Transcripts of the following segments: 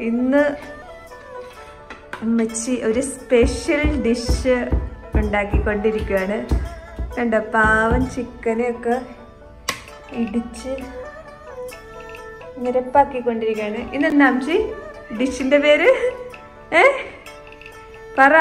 ഇന്ന് അമ്മച്ചി ഒരു സ്പെഷ്യൽ ഡിഷ് ഉണ്ടാക്കിക്കൊണ്ടിരിക്കുകയാണ് കണ്ടോ പാവം ചിക്കനൊക്കെ ഇടിച്ച് നിരപ്പാക്കിക്കൊണ്ടിരിക്കുകയാണ് ഇന്ന് എന്താ അമ്മച്ചി ഡിഷിന്റെ പേര് ഏ പറ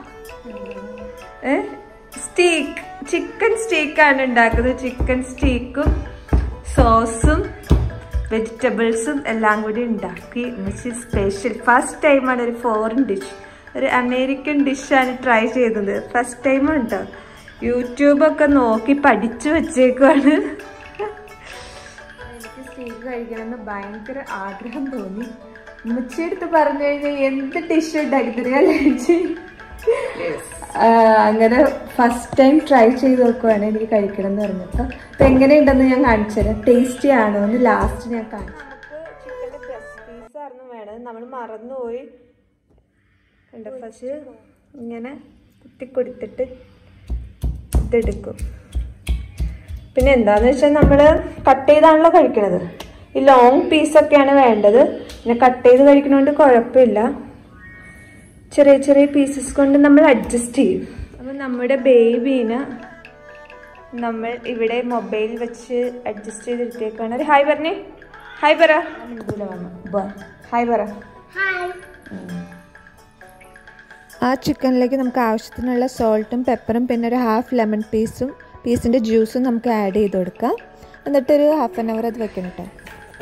ഏ സ്റ്റീക്ക് ചിക്കൻ സ്റ്റീക്കാണ് ഉണ്ടാക്കുന്നത് ചിക്കൻ സ്റ്റീക്കും സോസും വെജിറ്റബിൾസും എല്ലാം കൂടി ഉണ്ടാക്കി എന്നുവെച്ച് സ്പെഷ്യൽ ഫസ്റ്റ് ടൈമാണ് ഒരു ഫോറിൻ ഡിഷ് ഒരു അമേരിക്കൻ ഡിഷാണ് ട്രൈ ചെയ്തത് ഫസ്റ്റ് ടൈം ഉണ്ടോ യൂട്യൂബൊക്കെ നോക്കി പഠിച്ചു വെച്ചേക്കുവാണ് എനിക്ക് സ്റ്റീക്ക് കഴിക്കണമെന്ന് ഭയങ്കര ആഗ്രഹം തോന്നി ഉമ്മച്ചിയെടുത്ത് പറഞ്ഞു കഴിഞ്ഞാൽ എന്ത് ഡിഷ് ഉണ്ടാക്കി തരികയല്ലേ അങ്ങനെ ഫസ്റ്റ് ടൈം ട്രൈ ചെയ്ത് നോക്കുവാണ് എനിക്ക് കഴിക്കണം എന്ന് പറഞ്ഞപ്പോൾ അപ്പൊ എങ്ങനെയുണ്ടെന്ന് ഞാൻ കാണിച്ചു തരാം ടേസ്റ്റി ആണോ എന്ന് ലാസ്റ്റ് ഞാൻ കാണിച്ചു ചിക്കൻ്റെ ബ്രസ്റ്റ് പീസ് ആയിരുന്നു വേണത് നമ്മൾ മറന്നുപോയി ഉണ്ട് ഫസ്റ്റ് ഇങ്ങനെ കുത്തി കൊടുത്തിട്ട് ഇതെടുക്കും പിന്നെ എന്താന്ന് വെച്ചാൽ നമ്മൾ കട്ട് ചെയ്താണല്ലോ കഴിക്കണത് ഈ ലോങ് പീസൊക്കെയാണ് വേണ്ടത് പിന്നെ കട്ട് ചെയ്ത് കഴിക്കണോണ്ട് കുഴപ്പമില്ല ചെറിയ ചെറിയ പീസസ് കൊണ്ട് നമ്മൾ അഡ്ജസ്റ്റ് ചെയ്യും അപ്പം നമ്മുടെ ബേബീനെ നമ്മൾ ഇവിടെ മൊബൈൽ വെച്ച് അഡ്ജസ്റ്റ് ചെയ്തിരുത്തേക്കാണ് ഒരു ഹായ് പറഞ്ഞേ ഹായ് പറ ഹായ് പറ ആ ചിക്കനിലേക്ക് നമുക്ക് ആവശ്യത്തിനുള്ള സോൾട്ടും പെപ്പറും പിന്നെ ഒരു ഹാഫ് ലെമൺ പീസും പീസിൻ്റെ ജ്യൂസും നമുക്ക് ആഡ് ചെയ്ത് കൊടുക്കാം എന്നിട്ടൊരു ഹാഫ് ആൻ അവർ അത് വെക്കണം കേട്ടോ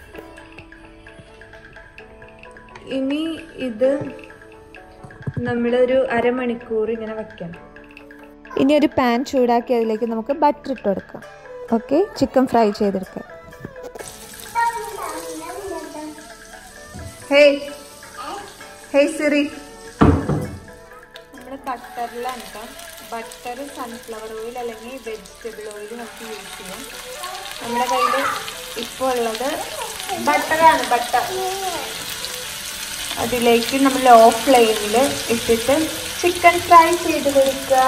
ഇനി ഇത് നമ്മളൊരു അരമണിക്കൂർ ഇങ്ങനെ വെക്കണം ഇനി ഒരു പാൻ ചൂടാക്കി അതിലേക്ക് നമുക്ക് ബട്ടർ ഇട്ട് കൊടുക്കാം ഓക്കെ ചിക്കൻ ഫ്രൈ ചെയ്തെടുക്കാം ഹേയ് ഹേയ് സിറി നമ്മുടെ ബട്ടറിലാണ് കേട്ടോ ബട്ടർ സൺഫ്ലവർ ഓയിൽ അല്ലെങ്കിൽ വെജിറ്റബിൾ ഓയിൽ നമുക്ക് യൂസ് ചെയ്യാം നമ്മുടെ കയ്യിൽ ഇപ്പോൾ ഉള്ളത് ബട്ടറാണ് ബട്ടർ അതിലേക്ക് നമ്മൾ ലോ ഫ്ലെയിമിൽ ഇട്ടിട്ട് ചിക്കൻ ഫ്രൈ ചെയ്ത് കൊടുക്കുക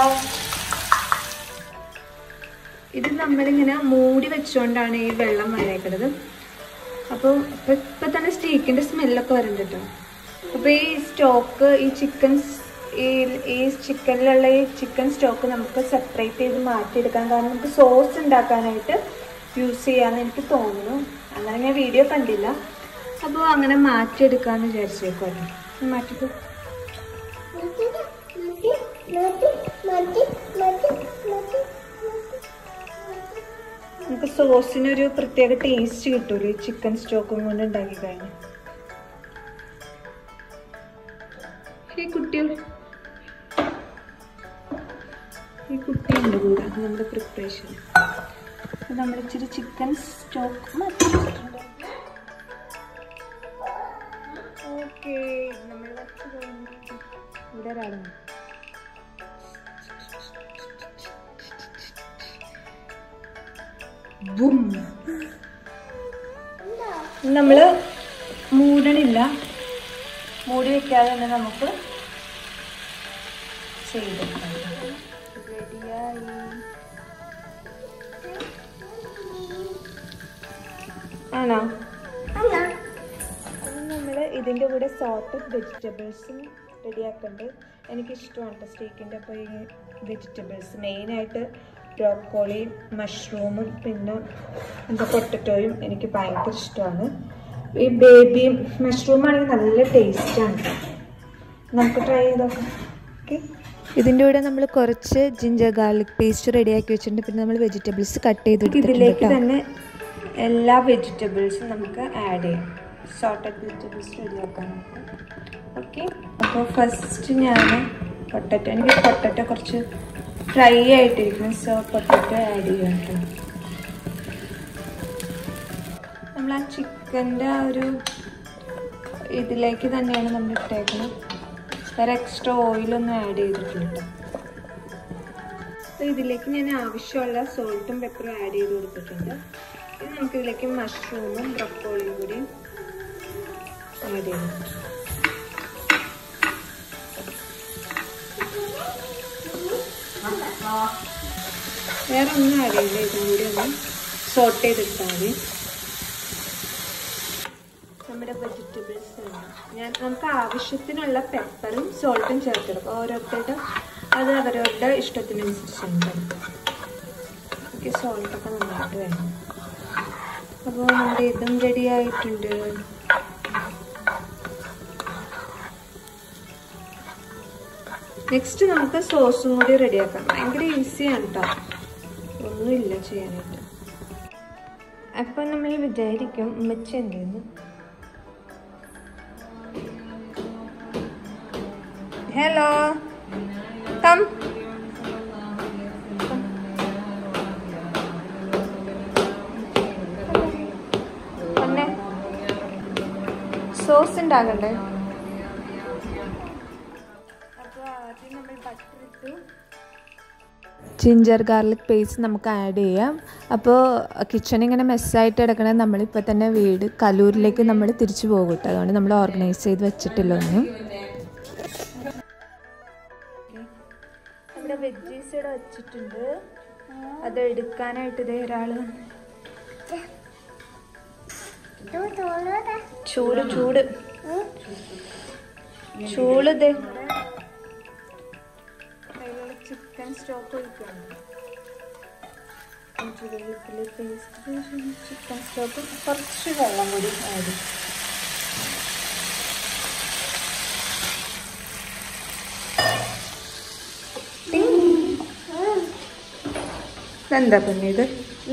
ഇത് നമ്മളിങ്ങനെ മൂടി വെച്ചുകൊണ്ടാണ് ഈ വെള്ളം വന്നേക്കുന്നത് അപ്പോൾ ഇപ്പം ഇപ്പം തന്നെ സ്റ്റീക്കിൻ്റെ സ്മെല്ലൊക്കെ വരുന്നുണ്ട് കേട്ടോ അപ്പോൾ ഈ സ്റ്റോക്ക് ഈ ചിക്കൻ ഈ ഈ ചിക്കനിലുള്ള ഈ ചിക്കൻ സ്റ്റോക്ക് നമുക്ക് സെപ്പറേറ്റ് ചെയ്ത് മാറ്റിയെടുക്കാൻ കാരണം നമുക്ക് സോസ് ഉണ്ടാക്കാനായിട്ട് യൂസ് ചെയ്യാമെന്ന് എനിക്ക് തോന്നുന്നു അങ്ങനെ ഞാൻ വീഡിയോ കണ്ടില്ല അപ്പോൾ അങ്ങനെ മാറ്റിയെടുക്കാമെന്ന് വിചാരിച്ചേക്കുമല്ലോ മാറ്റിക്കോ നമുക്ക് സോസിനൊരു പ്രത്യേക ടേസ്റ്റ് കിട്ടൂലേ ഈ ചിക്കൻ സ്റ്റോക്കും കൊണ്ട് ഉണ്ടാക്കി കഴിഞ്ഞാൽ ഈ കുട്ടികൾ ഈ കുട്ടിയുണ്ട് കൂടെ നമ്മുടെ പ്രിപ്പറേഷൻ നമ്മൾ ഇച്ചിരി ചിക്കൻ സ്റ്റോക്ക് മാറ്റി വെച്ചിട്ടുണ്ട് ഓക്കെ നമ്മൾ വെച്ച് കഴിഞ്ഞു ഇവിടെ ഒരാളുണ്ട് ബും നമ്മൾ മൂടണില്ല മൂടി വെക്കാതെ തന്നെ നമുക്ക് ചെയ്തെടുക്കാം റെഡിയായി ആണോ നമ്മൾ ഇതിൻ്റെ കൂടെ സോർട്ടഡ് വെജിറ്റബിൾസും റെഡിയാക്കുന്നുണ്ട് എനിക്കിഷ്ടമാണ് കേട്ടോ സ്റ്റേക്കിൻ്റെ അപ്പോൾ ഈ വെജിറ്റബിൾസ് മെയിനായിട്ട് ബ്രോക്കോളിയും മഷ്റൂമും പിന്നെ എന്താ പൊട്ടറ്റോയും എനിക്ക് ഭയങ്കര ഇഷ്ടമാണ് ഈ ബേബിയും മഷ്റൂം ആണെങ്കിൽ നല്ല ടേസ്റ്റാണ് കേട്ടോ നമുക്ക് ട്രൈ ചെയ്ത് നോക്കാം ഓക്കെ ഇതിൻ്റെ കൂടെ നമ്മൾ കുറച്ച് ജിഞ്ചർ ഗാർലിക് പേസ്റ്റ് റെഡിയാക്കി വെച്ചിട്ടുണ്ട് പിന്നെ നമ്മൾ വെജിറ്റബിൾസ് കട്ട് ചെയ്ത് ഇതിലേക്ക് തന്നെ എല്ലാ വെജിറ്റബിൾസും നമുക്ക് ആഡ് ചെയ്യാം സോർട്ടഡ് വെജിറ്റബിൾസ് റെഡിയാക്കാൻ ഓക്കെ അപ്പോൾ ഫസ്റ്റ് ഞാൻ പൊട്ടറ്റോ എനിക്ക് പൊട്ടറ്റോ കുറച്ച് ഫ്രൈ ആയിട്ടിരിക്കണം സോ പൊട്ടറ്റോ ആഡ് ചെയ്യാം കേട്ടോ നമ്മൾ ആ ചിക്കൻ്റെ ആ ഒരു ഇതിലേക്ക് തന്നെയാണ് നമ്മൾ ഇട്ടേക്കുന്നത് വേറെ എക്സ്ട്രാ ഓയിലൊന്നും ആഡ് ചെയ്തിട്ടില്ല കേട്ടോ അപ്പോൾ ഇതിലേക്ക് ഞാൻ ആവശ്യമുള്ള സോൾട്ടും പെപ്പറും ആഡ് ചെയ്ത് കൊടുത്തിട്ടുണ്ട് ഇനി നമുക്ക് ഇതിലേക്ക് മഷ്റൂമും ബ്രക്കോളിയും കൂടി ആഡ് ചെയ്യണം വേറെ ഒന്നും ആഡ് ചെയ്യില്ല ഇതും കൂടി ഒന്ന് സോട്ട് ചെയ്തെടുത്താൽ മതി നമ്മുടെ വെജിറ്റബിൾസ് ഇടണം ഞാൻ നമുക്ക് ആവശ്യത്തിനുള്ള പെപ്പറും സോൾട്ടും ചേർത്തെടുക്കും ഓരോരുത്തരുടെ അത് അവരവരുടെ ഇഷ്ടത്തിനനുസരിച്ചാണ് ചേർക്കുക എനിക്ക് സോൾട്ടൊക്കെ നന്നായിട്ട് വേണം അപ്പോൾ നമ്മുടെ ഇതും റെഡി ആയിട്ടുണ്ട് നെക്സ്റ്റ് നമുക്ക് സോസും കൂടി റെഡിയാക്കാം ഭയങ്കര ഈസിയാണ് കേട്ടോ ഒന്നുമില്ല ചെയ്യാനായിട്ട് അപ്പം നമ്മൾ വിചാരിക്കും ഉമ്മച്ചി എന്തെന്ന് ഹലോ കം പിന്നെ സോസ് ഉണ്ടാകണ്ടേ അപ്പോൾ ആദ്യം നമ്മൾ ബട്ടർ ഇട്ടു ജിഞ്ചർ ഗാർലിക് പേസ്റ്റ് നമുക്ക് ആഡ് ചെയ്യാം അപ്പോൾ കിച്ചൺ ഇങ്ങനെ മെസ്സായിട്ട് കിടക്കണത് നമ്മളിപ്പോൾ തന്നെ വീട് കലൂരിലേക്ക് നമ്മൾ തിരിച്ചു പോകും കേട്ടോ അതുകൊണ്ട് നമ്മൾ ഓർഗനൈസ് ചെയ്ത് വെച്ചിട്ടില്ല ഒന്നും നമ്മുടെ വെജീസ് ഇവിടെ വെച്ചിട്ടുണ്ട് അത് എടുക്കാനായിട്ട് ഇതേ ഒരാള് ചൂട് ചൂട് ചൂട് ഇതേ കയ്യിലുള്ള ചിക്കൻ സ്റ്റോക്ക് ഒഴിക്കുകയാണ് പേസ്റ്റ് ചിക്കൻ സ്റ്റോക്ക് കുറച്ച് വെള്ളം കൂടി ആഡ് എന്താ പിന്നെ ഇത്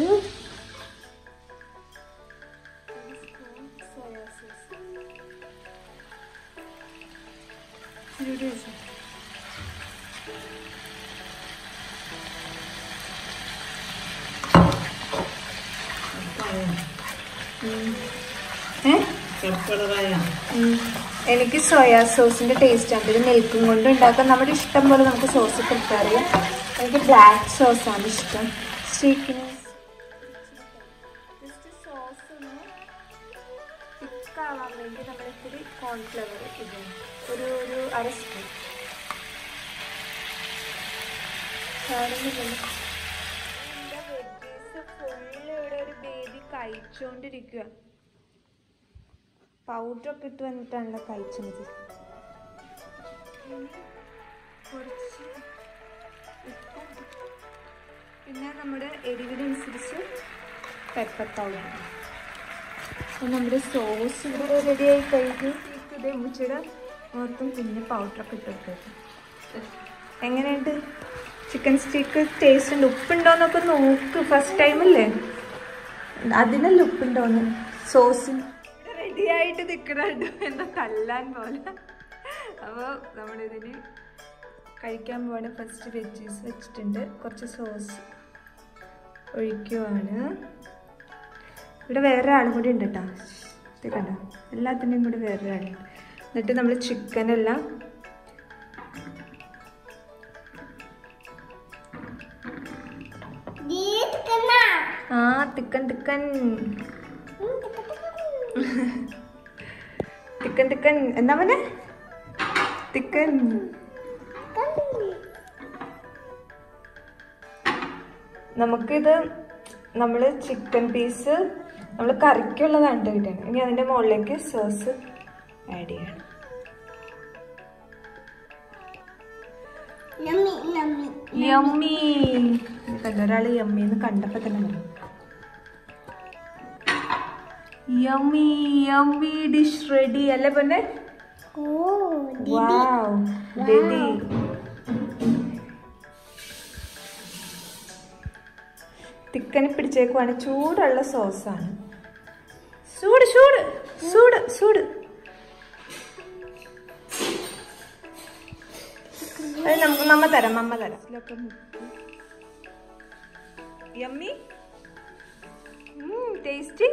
എനിക്ക് സോയാ സോസിന്റെ ടേസ്റ്റ് ആണ് ഇത് മിൽക്കും കൊണ്ട് ഉണ്ടാക്കാം നമ്മുടെ ഇഷ്ടം പോലെ നമുക്ക് സോസ് പ്രിപ്പയർ ചെയ്യാം എനിക്ക് ബ്ലാക്ക് സോസ് ആണ് ഇഷ്ടം ചിക്കൻ ജസ്റ്റ് സോസ് ഒന്ന് തിക്കാവാൻ വേണ്ടി നമ്മൾ ഇത്തിരി കോൺഫ്ലവർ ഇത് ഒരു ഒരു അര സ്പൂൺ ഫുള്ള് ഇവിടെ ഒരു ബേബി കഴിച്ചുകൊണ്ടിരിക്കുക പൗഡറൊക്കെ ഇട്ട് വന്നിട്ടാണല്ലോ കഴിച്ചത് കുറച്ച് ഉപ്പും പിന്നെ നമ്മുടെ എരിവിനനുസരിച്ച് പെപ്പർ പൗഡർ അപ്പോൾ നമ്മുടെ സോസ് ഇവിടെ റെഡി ആയി കഴിഞ്ഞു ഇതേ ഉമ്മച്ചിയുടെ മൊത്തം കുഞ്ഞ് പൗഡറൊക്കെ ഇട്ടിട്ട് എങ്ങനെയുണ്ട് ചിക്കൻ സ്റ്റീക്ക് ടേസ്റ്റ് ഉണ്ട് ഉപ്പുണ്ടോന്നൊക്കെ നോക്ക് ഫസ്റ്റ് ടൈം അല്ലേ അതിനല്ല ഉപ്പുണ്ടോന്ന് സോസിന് റെഡി ആയിട്ട് നിൽക്കുന്നുണ്ട് എന്താ തല്ലാൻ പോലെ അപ്പോൾ നമ്മളിതിന് കഴിക്കാൻ പോവാണ് ഫസ്റ്റ് വെജീസ് വെച്ചിട്ടുണ്ട് കുറച്ച് സോസ് ഒഴിക്കുവാണ് ഇവിടെ വേറെ ആളും കൂടി ഉണ്ട് കേട്ടോ ഇത് കണ്ടോ എല്ലാത്തിൻ്റെയും കൂടി വേറെ ആളുണ്ട് എന്നിട്ട് നമ്മൾ ചിക്കനെല്ലാം ആ തിക്കൻ തിക്കൻ തിക്കൻ തിക്കൻ എന്താ മോനെ തിക്കൻ നമുക്കിത് നമ്മൾ ചിക്കൻ പീസ് നമ്മൾ കറിക്കുള്ളതാണ് കിട്ടുന്നത് ഇനി അതിൻ്റെ മുകളിലേക്ക് സോസ് ആഡ് ചെയ്യണം യമ്മി കണ്ട ഒരാൾ യമ്മി എന്ന് കണ്ടപ്പോ തന്നെ പറഞ്ഞു യമ്മി യമ്മി ഡിഷ് റെഡി അല്ലേ പൊന്നെ വാവ് റെഡി തിക്കനെ പിടിച്ചേക്കുവാണ് ചൂടുള്ള സോസാണ് ചൂട് ചൂട് ചൂട് ചൂട് അത് നമുക്ക് മമ്മ തരാം മമ്മ തരാം ഇതിലൊക്കെ മുക്കി. യമ്മി ടേസ്റ്റി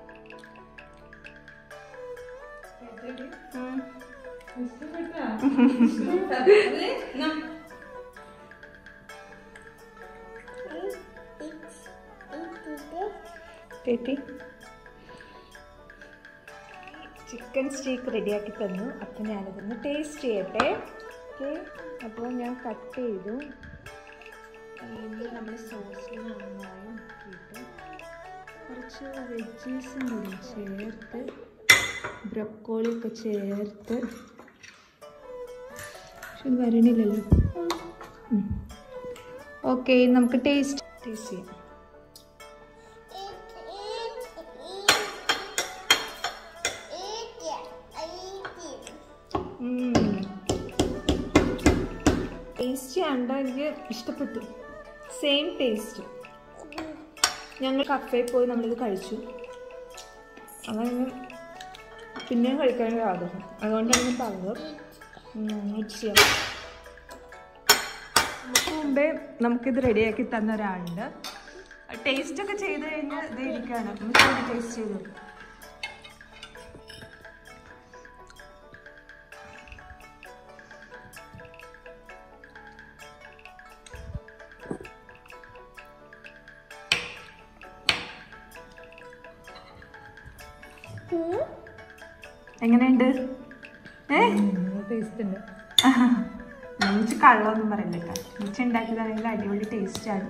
ടേറ്റി ചിക്കൻ സ്റ്റീക്ക് റെഡിയാക്കി തന്നു അപ്പം ഞാനിതൊന്ന് ടേസ്റ്റ് ചെയ്യട്ടെ ഓക്കെ അപ്പോൾ ഞാൻ കട്ട് ചെയ്തു നമ്മൾ സോസിൽ നന്നായി മുക്കിയിട്ട് കുറച്ച് വെജീസും കൂടി ചേർത്ത് ബ്രക്കോളി ഒക്കെ ചേർത്ത് പക്ഷെ ഇത് വരണില്ലല്ലോ ഓക്കെ നമുക്ക് ടേസ്റ്റ് ടേസ്റ്റ് ചെയ്യാം ടേസ്റ്റ് കണ്ട എനിക്ക് ഇഷ്ടപ്പെട്ടു സെയിം ടേസ്റ്റ് ഞങ്ങൾ കഫേ പോയി നമ്മളിത് കഴിച്ചു അങ്ങനെ പിന്നെയും കഴിക്കാൻ ഒരു ആഗ്രഹം അതുകൊണ്ടാണ് ഞാൻ പറഞ്ഞത് മിക്സ് ചെയ്യാം നമുക്ക് മുമ്പേ നമുക്കിത് റെഡിയാക്കി തന്ന ഒരാളുണ്ട് ടേസ്റ്റ് ഒക്കെ ചെയ്ത് കഴിഞ്ഞാൽ ഇത് ഇരിക്കുകയാണ് നമുക്ക് ടേസ്റ്റ് ചെയ്ത് നോക്കാം എങ്ങനെയുണ്ട് ഏ ടേസ്റ്റ് ഉണ്ട് മിച്ച കള്ളമൊന്നും പറയില്ല മിച്ച ഉണ്ടാക്കിയതാണെങ്കിൽ അടിപൊളി ടേസ്റ്റ് ആണ്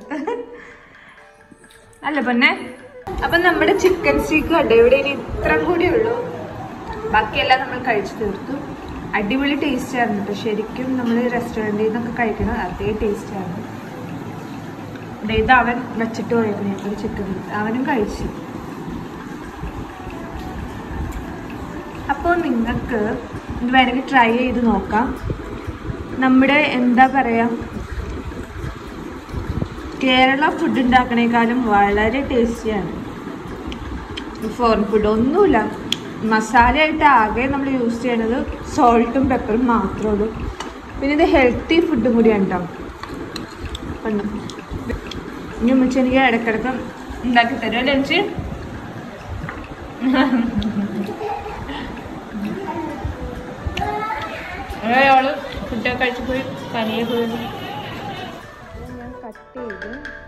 അല്ല പൊന്നെ അപ്പൊ നമ്മുടെ ചിക്കൻ സ്റ്റീക്ക് കണ്ടോ ഇവിടെ ഇനി ഇത്ര കൂടി ഉള്ളൂ ബാക്കിയെല്ലാം നമ്മൾ കഴിച്ചു തീർത്തു അടിപൊളി ടേസ്റ്റ് ആയിരുന്നു കേട്ടോ ശരിക്കും നമ്മൾ റെസ്റ്റോറൻറ്റിൽ നിന്നൊക്കെ കഴിക്കണം അതേ ടേസ്റ്റ് ആണ് ദേ ഇത് അവൻ വെച്ചിട്ട് പോയിരുന്നു ഒരു ചിക്കൻ അവനും കഴിച്ചു അപ്പോൾ നിങ്ങൾക്ക് ഇത് വേണമെങ്കിൽ ട്രൈ ചെയ്ത് നോക്കാം നമ്മുടെ എന്താ പറയുക കേരള ഫുഡ് ഉണ്ടാക്കണേക്കാളും വളരെ ടേസ്റ്റിയാണ് ഫോറിൻ ഫുഡ് ഒന്നുമില്ല മസാലയായിട്ട് ആകെ നമ്മൾ യൂസ് ചെയ്യണത് സോൾട്ടും പെപ്പറും മാത്രമേ ഉള്ളൂ പിന്നെ ഇത് ഹെൽത്തി ഫുഡും കൂടിയാണ് കേട്ടോ കണ്ടോ? ഇനി ഉമ്മച്ചി എനിക്ക് ഇടക്കിടക്ക് ഉണ്ടാക്കി തരുമോ ലഞ്ച് ഒരാള് ഫുഡൊക്കെ കഴിച്ചു പോയി പനിയെ പോയി ഞാൻ കട്ട് ചെയ്ത്